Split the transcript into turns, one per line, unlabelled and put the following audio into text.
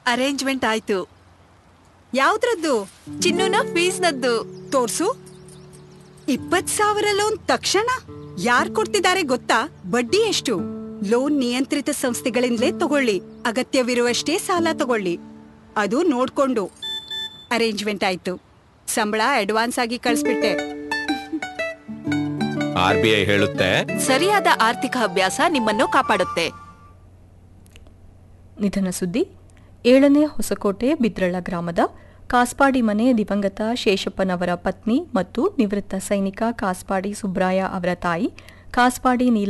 arrangement ಆಯ್ತು
ಯಾವ್ದ್ರದ್ದು
ಚಿನ್ನುನ ಫೀಸ್ನದ್ದು
ತೋರ್ಸು ಇಪ್ಪತ್ ಸಾವಿರ ಲೋನ್ ತಕ್ಷಣ ಯಾರ್ ಕೊಡ್ತಿದ್ದಾರೆ ಗೊತ್ತಾ ಬಡ್ಡಿ ಎಷ್ಟು ಲೋನ್ ನಿಯಂತ್ರಿತ ಸಂಸ್ಥೆಗಳಿಂದಲೇ ತಗೊಳ್ಳಿ ಅಗತ್ಯವಿರುವಷ್ಟೇ ಸಾಲ ತಗೊಳ್ಳಿ ಅದು ನೋಡ್ಕೊಂಡು ಅರೇಂಜ್ಮೆಂಟ್ ಆಯ್ತು ಸಂಬಳ ಅಡ್ವಾನ್ಸ್ ಆಗಿ ಕಳಿಸ್ಬಿಟ್ಟೆ
ಆರ್ ಬಿ ಐ ಹೇಳುತ್ತೆ
ಸರಿಯಾದ ಆರ್ಥಿಕ ಅಭ್ಯಾಸ ನಿಮ್ಮನ್ನು ಕಾಪಾಡುತ್ತೆ
ನಿಧನ ಸುದ್ದಿ ಏಳನೇ ಹೊಸಕೋಟೆ ಬಿದ್ರಳ್ಳ ಗ್ರಾಮದ ಕಾಸ್ಪಾಡಿ ಮನೆ ದಿವಂಗತ ಶೇಷಪ್ಪನವರ ಪತ್ನಿ ಮತ್ತು ನಿವೃತ್ತ ಸೈನಿಕ ಕಾಸ್ಪಾಡಿ ಸುಬ್ರಾಯ ಅವರ ತಾಯಿ ಕಾಸ್ಪಾಡಿ ನೀಲ